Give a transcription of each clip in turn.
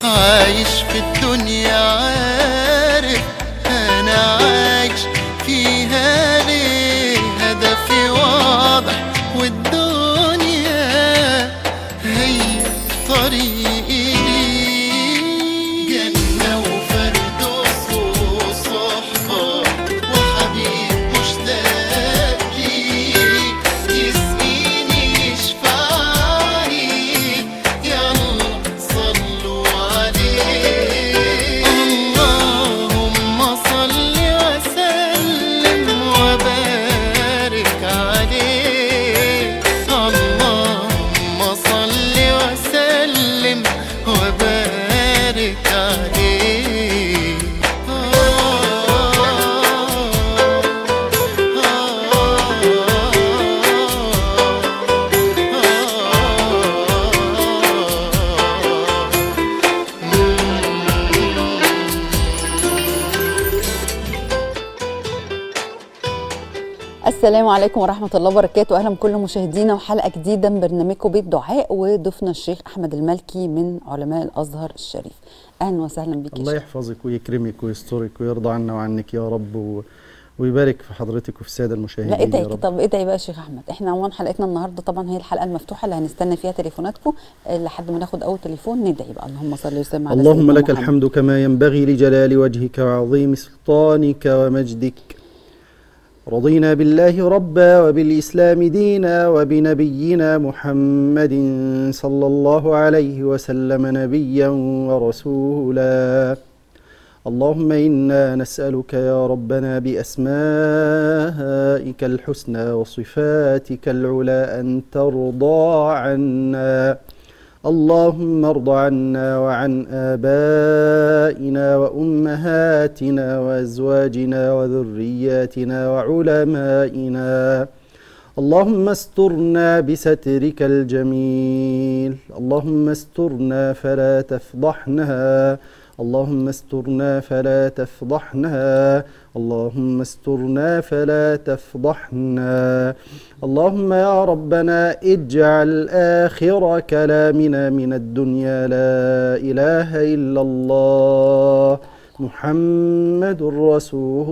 عايش في الدنيا عارف انا عايش فيها ليه هدفي واضح والدنيا هي طريقي ليه جنة وفردوس وصحبة وحبيب مشتاق ليه يسقيني يشفعني يلا صلوا عليه اللهم صل وسلم وبارك عليه اللهم صل وسلم وبارك عليه السلام عليكم ورحمة الله وبركاته أهلا بكل مشاهدينا وحلقة جديدة من برنامجكم بيت دعاء وضيفنا الشيخ أحمد المالكي من علماء الأزهر الشريف أهلا وسهلا بك يا الله شيخ. يحفظك ويكرمك ويسترك ويرضى عنا وعنك يا رب و... ويبارك في حضرتك وفي الساده المشاهدين لا يا ادعي رب طب ادعي بقى يا شيخ أحمد احنا عموما حلقتنا النهاردة طبعا هي الحلقة المفتوحة اللي هنستنى فيها تليفوناتكم آه، لحد ما ناخد أول تليفون ندعي بقى اللهم صل وسلم على اللهم سيدنا لك محمد. الحمد كما ينبغي لجلال وجهك وعظيم سلطانك ومجدك رضينا بالله ربا وبالإسلام دينا وبنبينا محمد صلى الله عليه وسلم نبيا ورسولا اللهم إنا نسألك يا ربنا بأسمائك الحسنى وصفاتك العلى أن ترضى عنا اللهم ارض عنا وعن آبائنا وأمهاتنا وأزواجنا وذرياتنا وعلمائنا اللهم استرنا بسترك الجميل اللهم استرنا فلا تفضحنا اللهم استرنا فلا تفضحنا اللهم استرنا فلا تفضحنا اللهم يا ربنا اجعل آخر كلامنا من الدنيا لا إله إلا الله محمد رسول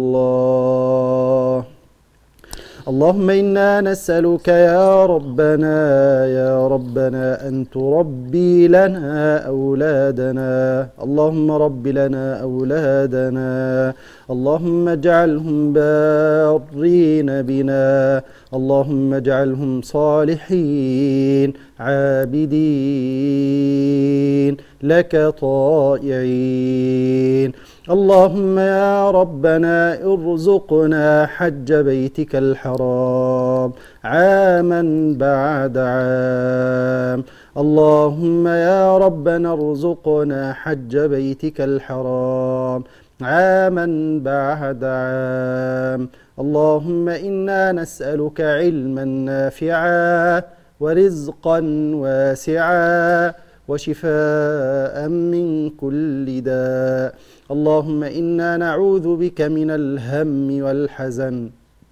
الله اللهم إنا نسألك يا ربنا يا ربنا أن تربي لنا أولادنا اللهم رب لنا أولادنا اللهم اجعلهم بارين بنا اللهم اجعلهم صالحين عابدين لك طائعين اللهم يا ربنا ارزقنا حج بيتك الحرام عاما بعد عام اللهم يا ربنا ارزقنا حج بيتك الحرام عاما بعد عام اللهم انا نسالك علما نافعا ورزقا واسعا وشفاء من كل داء اللهم انا نعوذ بك من الهم والحزن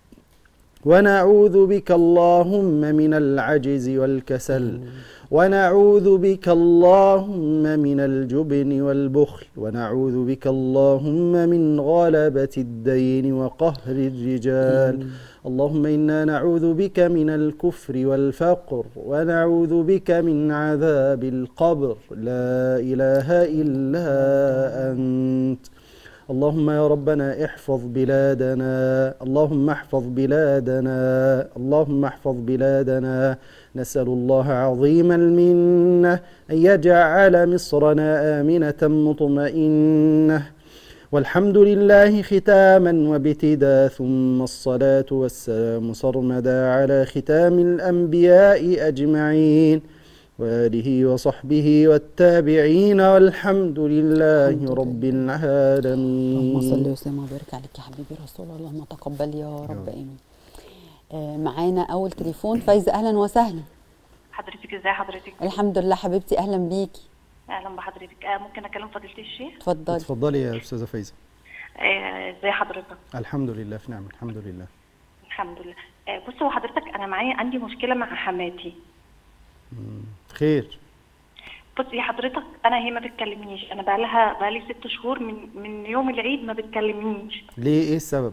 ونعوذ بك اللهم من العجز والكسل ونعوذ بك اللهم من الجبن والبخل ونعوذ بك اللهم من غلبة الدين وقهر الرجال اللهم إنا نعوذ بك من الكفر والفقر ونعوذ بك من عذاب القبر لا إله إلا أنت اللهم يا ربنا احفظ بلادنا اللهم احفظ بلادنا اللهم احفظ بلادنا نسأل الله عظيم المنة أن يجعل مصرنا آمنة مطمئنة والحمد لله ختاما وابتدا ثم الصلاة والسلام صرمدا على ختام الأنبياء أجمعين وآله وصحبه والتابعين والحمد لله الحمد رب اللهم صل العالمين وسلم وبارك عليك يا حبيبي رسول الله اللهم تقبل يا رب امين آه معانا اول تليفون فايزه اهلا وسهلا حضرتك ازاي حضرتك الحمد لله حبيبتي اهلا بيكي اهلا بحضرتك آه ممكن اكلم فضيله الشيخ اتفضلي اتفضلي يا أستاذة فايزة آه، ازاي حضرتك الحمد لله في نعمة الحمد لله الحمد لله آه، بص هو حضرتك انا معايا عندي مشكله مع حماتي خير بصي يا حضرتك انا هي ما بتكلمنيش انا بقى لها بقى لي ست شهور من من يوم العيد ما بتكلمنيش ليه ايه السبب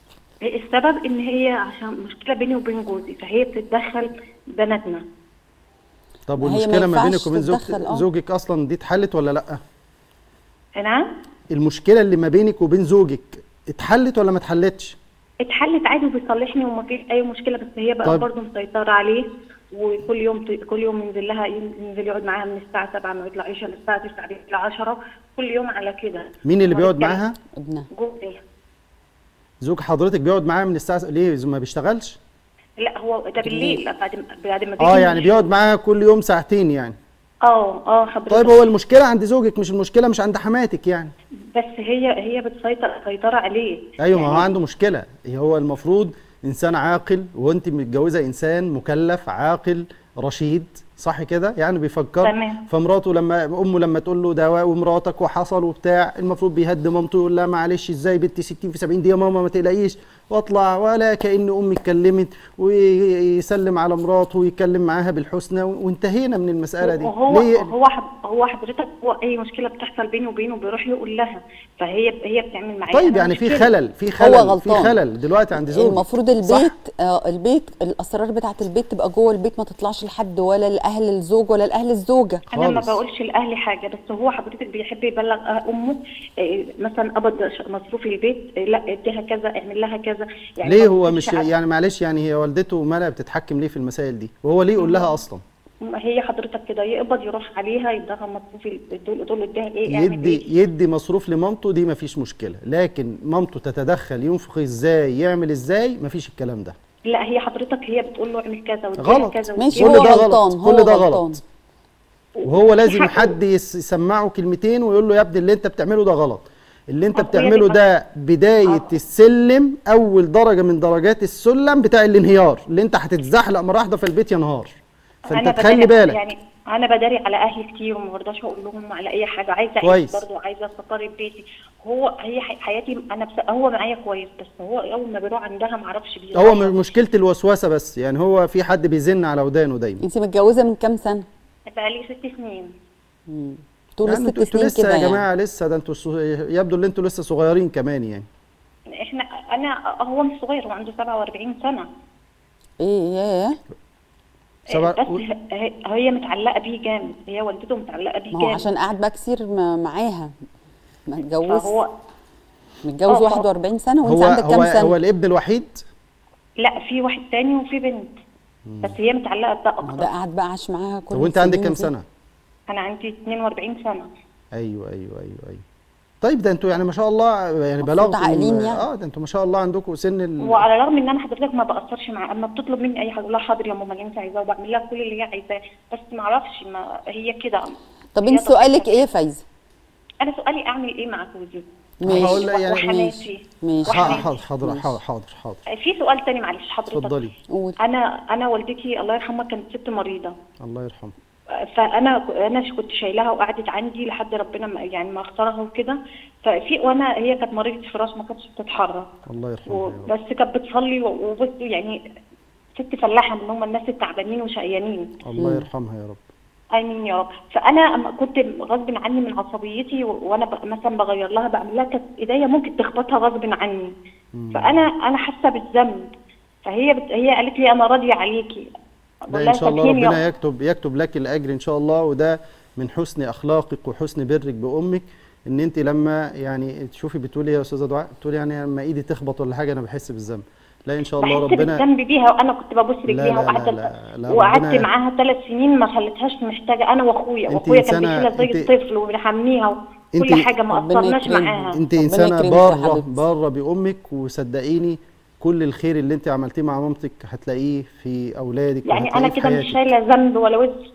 السبب ان هي عشان مشكله بيني وبين جوزي فهي بتتدخل بناتنا طب ما هي ما والمشكله ما بينك ينفعش وبين زوج تتدخل، آه. زوجك اصلا دي اتحلت ولا لا نعم المشكله اللي ما بينك وبين زوجك اتحلت ولا ما اتحلتش اتحلت عادي وبيصلحني وما فيش اي مشكله بس هي بقى طيب. برضه مسيطره عليه وكل يوم كل يوم ينزل لها ينزل يقعد معاها من الساعه 7 ما يطلعش للساعه 9 ل 10 كل يوم على كده مين اللي ما بيقعد بيتكلم- معاها ابنها جوزي زوج حضرتك بيقعد معاها من الساعه ليه ما بيشتغلش لا هو ده بالليل لا، بعد ما بعد ما اه بيجي يعني من- بيقعد معاها كل يوم ساعتين يعني اه اه حضرتك طيب هو المشكله عند زوجك مش المشكله مش عند حماتك يعني بس هي هي بتسيطر سيطره عليه ايوه ما هو يعني عنده مشكله هو المفروض انسان عاقل وانت متجوزه انسان مكلف عاقل رشيد صح كده يعني بيفكر تمام. فمراته لما امه لما تقول له ده ومراتك وحصل وبتاع المفروض بيهدي مامته يقول لها معلش ازاي بنتي 60 في 70 دقيقه ماما ما تقلقيش واطلع ولا كان امي اتكلمت ويسلم على مراته ويتكلم معاها بالحسنى وانتهينا من المساله دي هو ليه هو حب- هو حضرتك هو اي مشكله بتحصل بيني وبينه بيروح يقول لها فهي هي بتعمل معايا طيب أنا يعني في مشكلة. خلل في خلل في غلطان. خلل دلوقتي عند زوجك المفروض صح؟ البيت آه البيت الاسرار بتاعت البيت تبقى جوه البيت ما تطلعش لحد ولا لاهل الزوج ولا لاهل الزوجه انا ما خالص. بقولش لاهلي حاجه بس هو حضرتك بيحب يبلغ أه- امه إيه، مثلا قبض ش- مصروف البيت إيه، لا اديها كذا اعمل لها كذا يعني ليه ما هو بتكونش مش عارفة. يعني معلش يعني هي والدته مالها بتتحكم ليه في المسائل دي وهو ليه يقول لها اصلا هي حضرتك كده يقبض يروح عليها يديها مصروف ال- دول دول اديها ايه اعمل يدي ايه يدي مصروف لمامته دي مفيش مشكله لكن مامته تتدخل ينفق ازاي يعمل ازاي مفيش الكلام ده لا هي حضرتك هي بتقول له اعمل كذا واديها غلط. كذا ماشي كل هو ده غلطان غلط هو كل ده غلطان. غلط وهو لازم حقه. حد يس- يسمعه كلمتين ويقول له يا ابني اللي انت بتعمله ده غلط اللي انت أخويا بتعمله دي ده بدايه آه. السلم اول درجه من درجات السلم بتاع الانهيار اللي انت هتتزحلق مره واحده فالبيت ينهار فانت أنا تخلي بداري- بالك يعني انا بداري على اهلي كتير وما برضاش اقول لهم على اي حاجه عايزه كويس. اعيش برضه عايزه استقر بيتي هو هي ح- حياتي انا بس هو معايا كويس بس هو اول ما بيروح عندها ما اعرفش هو م- مشكله الوسوسه بس يعني هو في حد بيزن على ودانه دايما انت متجوزه من كام سنه بقالي ست سنين طول يعني الست انتوا انتوا سنين لسه كده يا يعني جماعه لسه ده انتوا صغ- يبدو ان انتوا لسه صغيرين كمان يعني احنا انا هو مش صغير هو عنده 47 سنه ايه ياه سبع- بس هي- هي متعلقه بيه جامد هي والدته متعلقه بيه ما هو جامد عشان قاعد بقى كتير م- معاها ما اتجوز فهو متجوز آه، آه. 41 سنه وانت هو عندك كام هو سنه هو الابن الوحيد لا في واحد تاني وفي بنت بس هي متعلقه بده ما هو ده اكتر قاعد بقى عاش معاها كل طب وانت عندك السنين كام دي. سنه انا عندي 42 سنه ايوه ايوه ايوه ايوه طيب ده انتوا يعني ما شاء الله يعني المفروض بلغتوا عاقلين يعني. اه ده انتوا ما شاء الله عندكم سن ال... وعلى الرغم ان انا حضرتك ما بقصرش معاها اما بتطلب مني اي حاجه اقول لها حاضر يا ماما اللي انت عايزاه وبعمل لها كل اللي هي عايزاه بس ما اعرفش ما هي كده طب هي انت طبيعتها سؤالك كده. ايه يا فايزه انا سؤالي اعمل ايه مع جوزي ماشي. هقول لها يعني وحماتي ماشي. حاضر وحماتي. حاضر حاضر حاضر حاضر حاضر في سؤال تاني معلش حضرتك اتفضلي قول انا انا والدتي الله يرحمها كانت ست مريضه الله يرحمه فانا انا كنت شايلاها وقعدت عندي لحد ربنا ما يعني ما اختارها وكده ففي وانا هي كانت مريضه فراش ما كانتش بتتحرك الله يرحمه و- يا رب. بس كانت بتصلي و- وبص يعني ست فلاحه من هم الناس التعبانين وشقيانين الله يرحمها يا رب امين يا رب فانا أما كنت غصب عني من عصبيتي و- وانا ب- مثلا بغير لها بعمل لها كانت ايديا ممكن تخبطها غصب عني فانا انا حاسه بالذنب فهي بت... هي قالت لي انا راضيه عليكي بقول لا لها ان شاء الله سامحيني يا- ربنا يكتب يكتب لك الاجر ان شاء الله وده من حسن اخلاقك وحسن برك بامك ان انت لما يعني تشوفي بتقولي يا استاذه دعاء بتقولي يعني لما ايدي تخبط ولا حاجه انا بحس بالذنب لا ان شاء الله بحس ربنا بالذنب بيها وانا كنت ببص لا، رجليها لا، وقعدت لا، لا، وقعدت ربنا- معاها ثلاث سنين ما خلتهاش محتاجه انا واخويا أنت واخويا كان إنسانة- بيشيلها زي أنت- الطفل وبنحميها وكل أنت- حاجه ما ربنا قصرناش يكرمها. معاها انت ربنا انسانه يكرمك يا بره حبيبتي. بره بامك وصدقيني كل الخير اللي انت عملتيه مع مامتك هتلاقيه في اولادك يعني وهتلاقيه انا في كده مش حياتك. شايله ذنب ولا وزر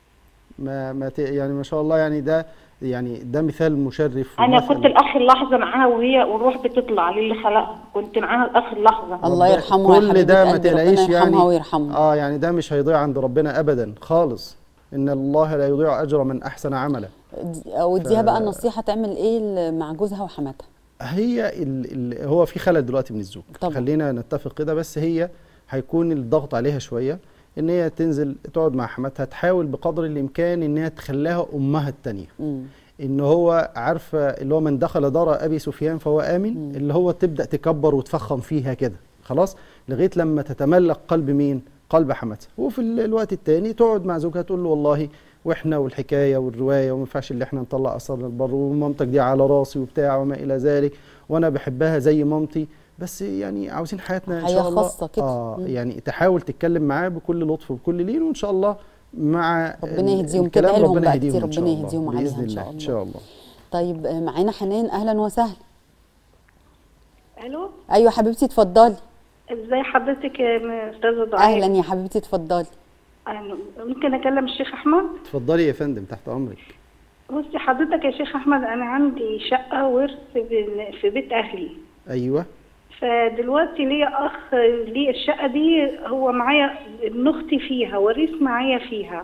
ما ما ت- يعني ما شاء الله يعني ده يعني ده مثال مشرف انا ومثل- كنت الاخر لحظه معاها وهي والروح بتطلع للي خلقها كنت معاها الاخر لحظه الله رب- يرحمها يا كل حبيبة ده ما قلبي، ربنا تلاقيش يرحمها يعني ويرحمها. اه يعني ده مش هيضيع عند ربنا ابدا خالص ان الله لا يضيع اجر من احسن عملا دي- وديها بقى نصيحه تعمل ايه ل- مع جوزها وحماتها هي ال ال هو في خلل دلوقتي من الزوج طبعا. خلينا نتفق كده بس هي هيكون الضغط عليها شويه ان هي تنزل تقعد مع حماتها تحاول بقدر الامكان ان هي تخليها امها التانية مم. ان هو عارفه اللي هو من دخل دار ابي سفيان فهو امن اللي هو تبدا تكبر وتفخم فيها كده خلاص لغايه لما تتملك قلب مين قلب حماتها وفي ال- الوقت التاني تقعد مع زوجها تقول له والله واحنا والحكايه والروايه وما ينفعش اللي احنا نطلع اثرنا البر ومامتك دي على راسي وبتاع وما الى ذلك وانا بحبها زي مامتي بس يعني عاوزين حياتنا ان حياة شاء الله خاصة كده. اه مم. يعني تحاول تتكلم معاه بكل لطف وبكل لين وان شاء الله مع ربنا ال- يهديهم، الكلام تدعي لهم ربنا بقى يهديهم كتير، إن شاء ربنا الله. يهديهم عليها بإذن إن شاء الله. ان الله. شاء الله طيب آه، معانا حنان اهلا وسهلا الو ايوه حبيبتي اتفضلي ازاي حضرتك يا استاذه دعاء اهلا يا حبيبتي اتفضلي أهلاً. ممكن اكلم الشيخ احمد اتفضلي يا فندم تحت امرك بصي حضرتك يا شيخ احمد انا عندي شقه ورث بال- في بيت اهلي ايوه فدلوقتي ليا اخ ليه الشقه دي هو معايا ابن اختي فيها وريث معايا فيها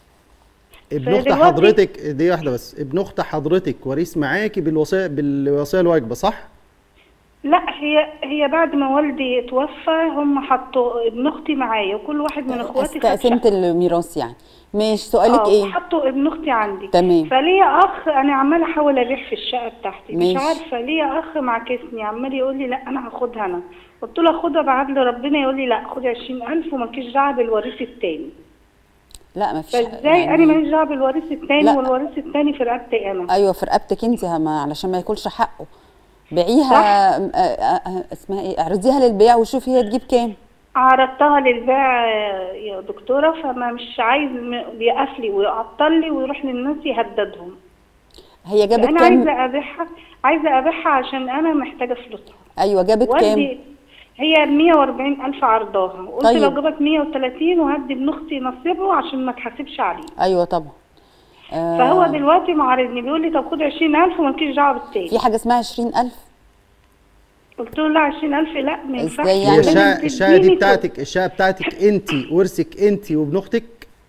ابن اخت فدلوقتي- حضرتك دي واحده بس ابن اخت حضرتك وريث معاكي بالوصيه بالوصيه الواجبه صح لا هي هي بعد ما والدي توفى هم حطوا ابن اختي معايا وكل واحد من اخواتي خد استقسمت شقة. الميراث يعني ماشي سؤالك آه، ايه حطوا ابن اختي عندي تمام. فليا اخ انا عماله احاول ابيع في الشقه بتاعتي ماشي. مش عارفه ليا اخ معكسني عمال يقول لي لا انا هاخدها انا قلت له خدها بعدل ربنا يقول لي لا خدي 20000 ومالكيش دعوه بالوريث التاني لا ما فيش فازاي انا ماليش دعوه بالوريث التاني لا. والوريث التاني في رقبتي انا ايوه في رقبتك انت ما علشان ما ياكلش حقه بيعيها آه، آه، آه، اسمها ايه اعرضيها للبيع وشوفي هي تجيب كام عرضتها للبيع آه، يا دكتوره فما مش عايز م- بيقف لي ويعطل لي ويروح للناس يهددهم هي جابت انا كام عايزه ابيعها عايزه ابيعها عشان انا محتاجه فلوسها ايوه جابت كام والدي هي 140 ألف عرضاها قلت طيب. لو جابت 130 وهدي ابن أختي نصيبه عشان ما تحاسبش عليه ايوه طبعا آه، فهو دلوقتي معارضني بيقول لي طب خد 20000 ومالكيش دعوة بالتاني في حاجه اسمها 20000 قلت له لا 20000 لا ما ينفعش إزاي هي يعني؟ لازم الشقه الشقه دي تديني بتاعتك الشقه بتاعتك انت ورثك انت وابن اختك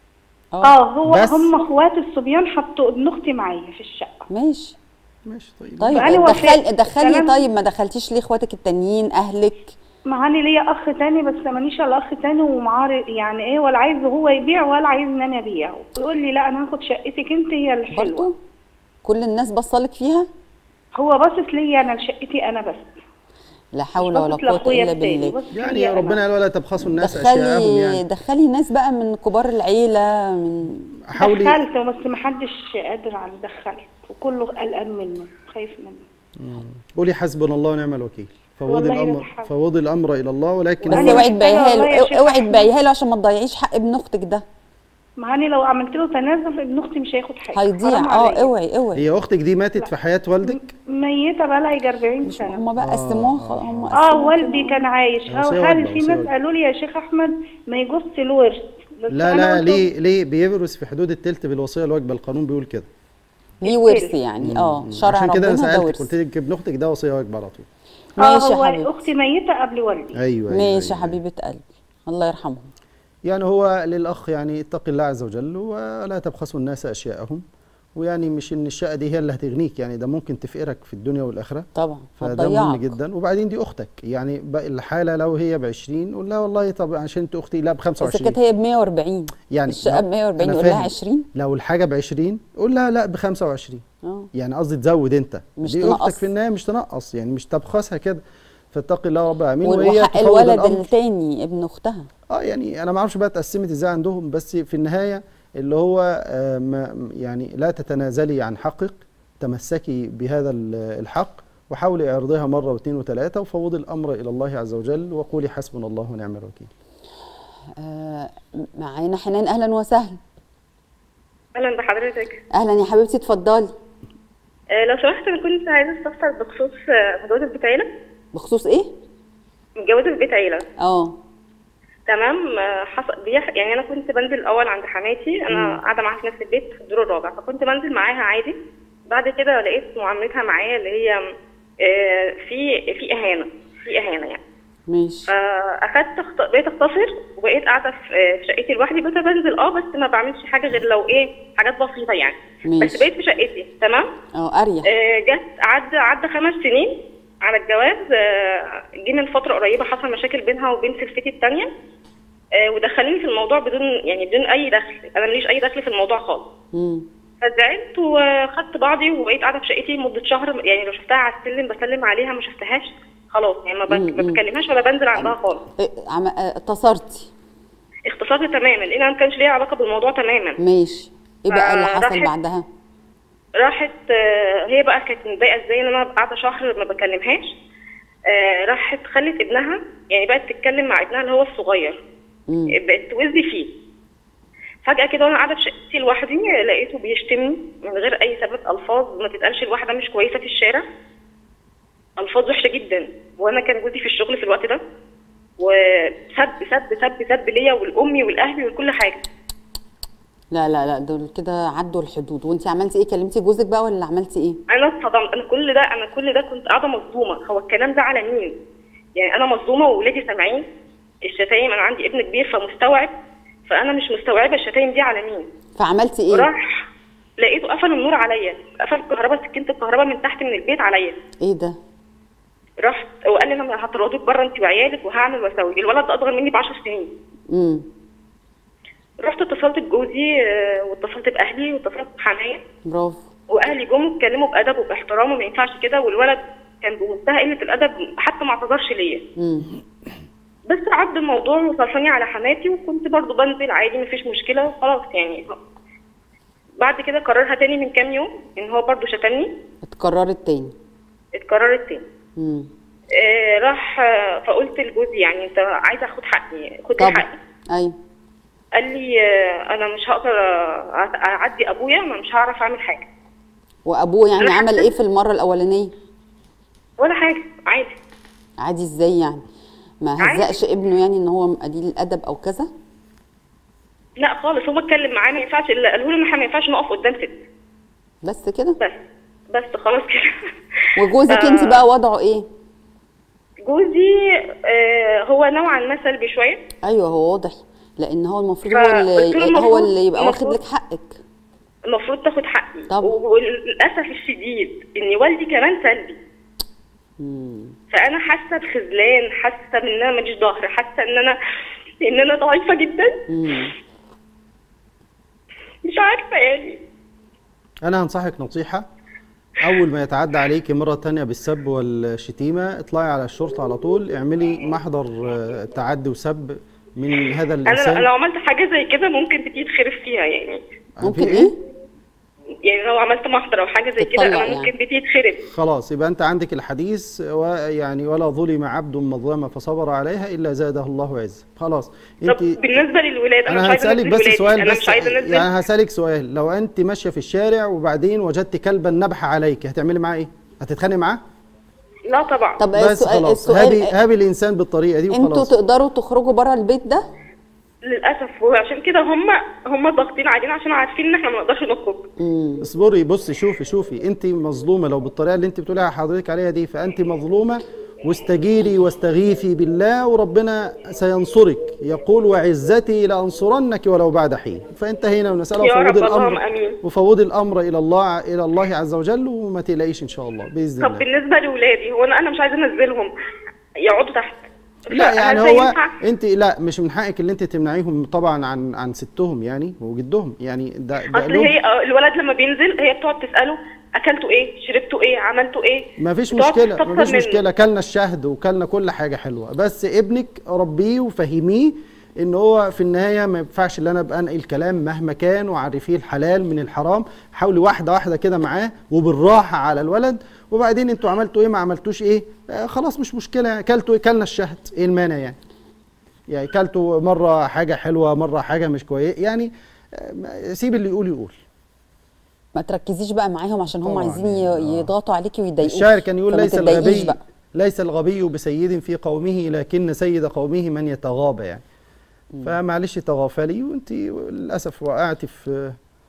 اه هو بس. هم اخوات الصبيان حطوا ابن اختي معايا في الشقة ماشي ماشي طيب طيب فأنا دخل وافقت. دخلي كلام- طيب ما دخلتيش ليه اخواتك التانيين اهلك معاني ليا اخ تاني بس مانيش الا اخ تاني ومعارض يعني ايه ولا عايز هو يبيع ولا عايز ان انا ابيع ويقول لي لا انا هاخد شقتك انت هي الحلوه برضو كل الناس بصلك فيها هو باصص ليا انا لشقتي انا بس لا حول باصص ولا قوه لاخويا الا التاني بالله باصص يعني ليا أنا. ربنا قال ولا تبخسوا الناس اشياءهم دخلي يعني دخلي ناس بقى من كبار العيله من حاولي دخلت بس محدش قادر على دخلت وكله قلقان منه خايف منه قولي حسبنا الله ونعم الوكيل فوضي والله الامر بتحاول. فوضي الامر الى الله ولكن بس وأنا اوعي محتاجة تبيعيها والله يا له شيخ اوعي أحمد. تبيعيها له عشان ما تضيعيش حق ابن اختك ده ما أنا لو عملت له تنازل ابن اختي مش هياخد حاجه هيضيع حرام اه عليا. اوعي اوعي هي اختك دي ماتت في حياه والدك ميته بقى لها يجي 40 سنه هم بقى قسموها خلاص هم اه قسموها والدي كده. كان عايش وصية اه واجبة، هل في وصية ناس واجبة. قالوا لي يا شيخ احمد ما يجوز الورث بس لا أنا لا قلت ليه ليه بيورث في حدود التلت بالوصيه الواجبه القانون بيقول كده ليه ورث يعني اه شرع عشان كده انا ربنا ده سالتك ورث قلت لك ابن اختك ده وصيه واجبه على طول اه ماشي يا هو حبيبتي اختي ميته قبل والدي ايوه ماشي يا أيوة. حبيبه قلبي الله يرحمهم يعني هو للاخ يعني اتق الله عز وجل ولا تبخسوا الناس اشياءهم ويعني مش ان الشقه دي هي اللي هتغنيك يعني ده ممكن تفقرك في الدنيا والاخره طبعا فده مهم هتضيعك جدا وبعدين دي اختك يعني بقى الحاله لو هي ب 20 قول لها والله طب عشان انت اختي لا ب بس 25 كانت هي ب 140 يعني الشقه لو- ب 140 أنا يقول لها فاهم. 20 لو الحاجه ب 20 قول لها لا ب 25 اه يعني قصدي تزود انت مش دي تنقص. اختك في النهايه مش تنقص يعني مش تبخسها كده فاتقي الله رب العالمين وال- وهي وحق تفوض الولد الامر التاني ابن اختها اه يعني انا ما اعرفش بقى اتقسمت ازاي عندهم بس في النهايه اللي هو آه ما يعني لا تتنازلي عن حقك تمسكي بهذا ال- الحق وحاولي اعرضيها مره واثنين وثلاثه وفوضي الامر الى الله عز وجل وقولي حسبنا الله ونعم الوكيل. آه معانا حنان اهلا وسهلا اهلا بحضرتك اهلا يا حبيبتي اتفضلي آه، لو سمحت انا كنت عايزه استفسر بخصوص آه، متجوزه في بيت عيله بخصوص ايه متجوزه في بيت عيله اه تمام آه، حصل بيح... يعني انا كنت بنزل الاول عند حماتي انا قاعده معاها في نفس البيت في الدور الرابع فكنت بنزل معاها عادي بعد كده لقيت معاملتها معايا اللي هي آه، في في اهانه في اهانه يعني ماشي فاخدت اخت... بقيت اختصر وبقيت قاعده في في شقتي لوحدي بس بنزل اه بس ما بعملش حاجه غير لو ايه حاجات بسيطه يعني ماشي. بس بقيت في شقتي تمام اه اريح آه، جت عدى عدى خمس سنين على الجواز آه، جينا لفترة قريبة حصل مشاكل بينها وبين سلفتي التانية آه، ودخلوني في الموضوع بدون يعني بدون اي دخل انا ماليش اي دخل في الموضوع خالص مم. فزعلت وخدت بعضي وبقيت قاعده في شقتي مده شهر يعني لو شفتها على السلم بسلم عليها ما شفتهاش خلاص يعني ما, بك... ما مم. بكلمهاش ولا بنزل عندها خالص إيه، عم... آه، اتصرتي اختصرت تماما لان انا ما كانش ليا علاقه بالموضوع تماما ماشي ايه بقى اللي حصل فراحت- بعدها راحت آه، هي بقى كانت متضايقه ازاي ان انا قاعده شهر ما بكلمهاش آه، راحت خلت ابنها يعني بقت تتكلم مع ابنها اللي هو الصغير مم. بقت توزي فيه فجأة كده وانا قاعدة في شقتي لوحدي لقيته بيشتمني من غير أي سبب ألفاظ ما تتقالش لواحدة مش كويسة في الشارع ألفاظ وحشة جدا وأنا كان جوزي في الشغل في الوقت ده وسب سب سب سب ليا ولأمي ولأهلي ولكل حاجة لا لا لا دول كده عدوا الحدود وانت عملتي ايه كلمتي جوزك بقى ولا عملتي ايه انا اتصدمت انا كل ده انا كل ده كنت قاعده مصدومه هو الكلام ده على مين يعني انا مصدومه وولادي سامعين الشتايم انا عندي ابن كبير فمستوعب فانا مش مستوعبه الشتايم دي على مين فعملتي ايه وراح لقيته قفل النور عليا قفل الكهرباء سكينه الكهرباء من تحت من البيت عليا ايه ده رحت وقال لي انا هطردك بره انت وعيالك وهعمل واسوي الولد ده اصغر مني ب 10 سنين امم رحت اتصلت بجوزي آه، واتصلت باهلي واتصلت بحماية برافو واهلي جم اتكلموا بادب وباحترام وما ينفعش كده والولد كان بمنتهى قله الادب حتى ما اعتذرش ليا امم بس عدى الموضوع وصرفني على حماتي وكنت برضو بنزل عادي مفيش مشكله وخلاص يعني بعد كده قررها تاني من كام يوم ان هو برضو شتمني اتكررت تاني اتكررت تاني امم آه راح آه، فقلت لجوزي يعني انت عايزه اخد حقي خد لي طب حقي ايوه قال لي آه، انا مش هقدر آه، اعدي ابويا ما مش هعرف اعمل حاجه وابوه يعني أنا عمل حسيت- ايه في المره الاولانيه ولا حاجه عادي عادي ازاي يعني ما عادي. هزقش ابنه يعني ان هو قليل الادب او كذا لا خالص هو اتكلم معاه ما ينفعش الا قالوا له ان احنا ما ينفعش نقف قدام ست بس كده بس بس خلاص كده وجوزك آه. انت بقى وضعه ايه جوزي آه هو نوعا ما سلبي شويه ايوه هو واضح لان هو المفروض هو فقلت له اللي هو المفروض- اللي يبقى واخد المفروض- لك حقك المفروض تاخد حقي طبعا. وللاسف الشديد ان والدي كمان سلبي مم. فانا حاسه بخذلان حاسه ان انا ماليش ظهر حاسه ان انا ان انا ضعيفه جدا مم. مش عارفه يعني انا هنصحك نصيحه اول ما يتعدى عليكي مره تانية بالسب والشتيمه اطلعي على الشرطه على طول اعملي محضر آه، تعدي وسب من هذا انا الانسان لو عملت حاجه زي كده ممكن تيجي تخرف فيها يعني ممكن في ايه يعني لو عملت محضر او حاجه زي كده تتطلق انا ممكن يعني. بتيجي تخرف خلاص يبقى انت عندك الحديث ويعني ولا ظلم عبد مظلمه فصبر عليها الا زاده الله عزا خلاص طب انت بالنسبه للولاد انا, مش انا عايزه هسالك انزل بس ولادي سؤال انا بس مش عايزه انزل يعني هسالك سؤال لو انت ماشيه في الشارع وبعدين وجدت كلبا نبح عليك هتعملي معاه ايه هتتخانقي معاه لا طبعا طب بس السؤال خلاص السؤال هابي هابي الانسان بالطريقه دي انتوا وخلاص تقدروا تخرجوا بره البيت ده للاسف وعشان كده هم هم ضاغطين علينا عشان عارفين ان احنا ما نقدرش نخرج مم. اصبري بصي شوفي شوفي انت مظلومه لو بالطريقه اللي انت بتقوليها حضرتك عليها دي فانت مظلومه واستجيري واستغيثي بالله وربنا سينصرك يقول وعزتي لانصرنك ولو بعد حين فانتهينا من المساله يا وفوضي رب، اللهم الامر آمين. وفوضي الامر الى الله الى الله عز وجل وما تقلقيش ان شاء الله باذن طب الله بالنسبه لاولادي هو انا انا مش عايزه انزلهم يقعدوا تحت لا فهل يعني ده هو ينفع؟ انت لا مش من حقك اللي انت تمنعيهم طبعا عن عن ستهم يعني وجدهم يعني ده ده اصل لهم. هي آه، الولد لما بينزل هي بتقعد تساله اكلتوا ايه شربتوا ايه عملتوا ايه ما فيش بتقعد مشكلة تستفسر ما فيش منه. مشكلة كلنا الشهد وكلنا كل حاجة حلوة بس ابنك ربيه وفهميه ان هو في النهاية ما ينفعش ان انا ابقى انقل كلام مهما كان وعرفيه الحلال من الحرام حاولي واحدة واحدة كده معاه وبالراحة على الولد وبعدين انتوا عملتوا ايه ما عملتوش ايه آه خلاص مش مشكلة يعني كلتوا ايه كلنا الشهد ايه المانع يعني يعني كلتوا مرة حاجة حلوة مرة حاجة مش كويسة يعني آه، سيب اللي يقول يقول ما تركزيش بقى معاهم عشان هم طبعاً عايزين يعني، ي- آه. يضغطوا عليكي ويضايقوك الشاعر كان يقول فما ليس تتضايقيش الغبي بقى ليس الغبي بسيد في قومه لكن سيد قومه من يتغاضى يعني فمعلش تغافلي وانت للاسف وقعت في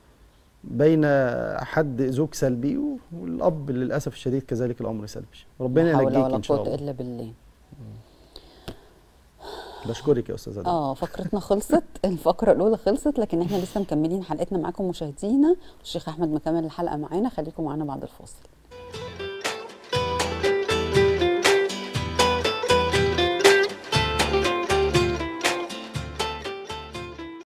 بين حد زوج سلبي والاب للاسف الشديد كذلك الامر سلبي ربنا لا حول ينجيك ولا ان شاء قوة الله الا بالله بشكرك يا استاذه دعاء. اه فقرتنا خلصت الفقره الاولى خلصت لكن احنا لسه مكملين حلقتنا معاكم مشاهدينا الشيخ احمد مكمل الحلقه معانا خليكم معانا بعد الفاصل